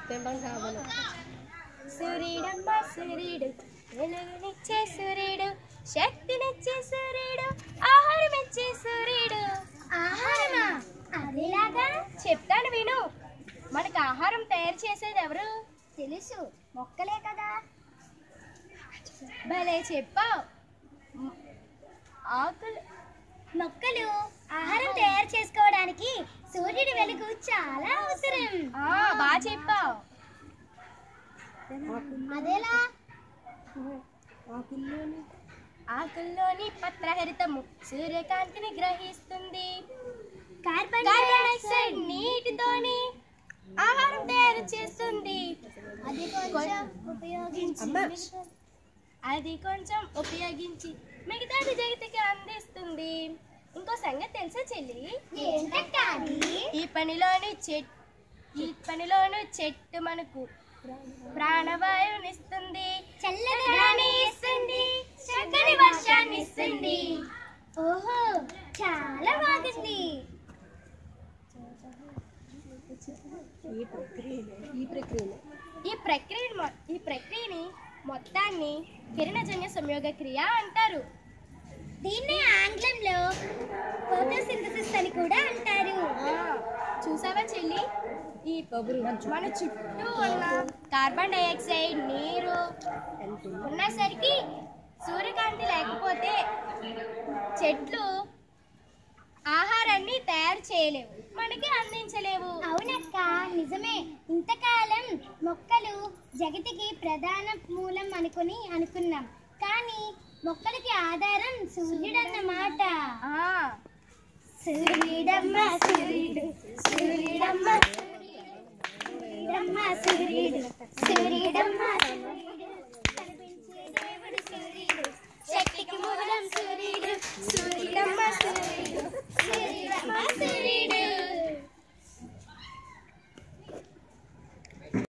తెంపం కావాలి సూర్యుడమ్మ సూర్యుడు వెలుగునిచ్చే సూర్యుడు శక్తినిచ్చే సూర్యుడు ఆహారం ఇచ్చే సూర్యుడు ఆహారమా అదేలాగా చెప్తాను విను మనకు ఆహారం తయారు చేసేది ఎవరు తెలుసు మొక్కలే కదా భలే చెప్పావు మ్, ఆకులు మొక్కలు ఆహారం తయారు చేసుకోవడానికి సూర్యుడి వెలుగు చాలా అవసరం బాగా చెప్పావు అదేలా ఆకుల్లోని ఆకుల్లోని పత్రహరితము సూర్యకాంతిని గ్రహిస్తుంది కార్బన్ డైఆక్సైడ్ నీటితోని ఆహారం తయారు చేస్తుంది అది కొంచెం ఉపయోగించి అది కొంచెం ఉపయోగించి మిగతాది జగతికి అందిస్తుంది ఇంకో సంగతి తెలుసా చెల్లి ఈ పనిలోని చెట్ ఈ పనిలోని చెట్టు మనకు ప్రాణవాయువునిస్తుంది చల్లని గాలి ఇస్తుంది చక్కని వర్షాన్ని ఇస్తుంది ఓహో చాలా బాగుంది ఈ ప్రక్రియనే ఈ ప్రక్రియనే ఈ ప్రక్రియ ఈ ప్రక్రియని మొత్తాన్ని కిరణజన్య సంయోగ క్రియ అంటారు దీన్ని ఆంగ్లంలో ఫోటోసింథసిస్ అని కూడా అంటారు చూసావా చెల్లి ఈ కబురు మంచు మన చుట్టూ ఉన్న కార్బన్ డైఆక్సైడ్ నీరు ఉన్నసరికి సూర్యకాంతి లేకపోతే చెట్లు ఆహారాన్ని తయారు చేయలేవు మనకి అందించలేవు అవునక్క నిజమే ఇంతకాలం మొక్కలు జగతికి ప్రధాన మూలం అనుకుని అనుకున్నాం కానీ మొక్కలకి ఆధారం సూర్యుడన్నమాట సూర్యుడమ్మ సూర్యుడు సూర్యుడమ్మ సూర్యుడమ్మ సూర్యుడు సూర్యుడమ్మ సూర్యుడు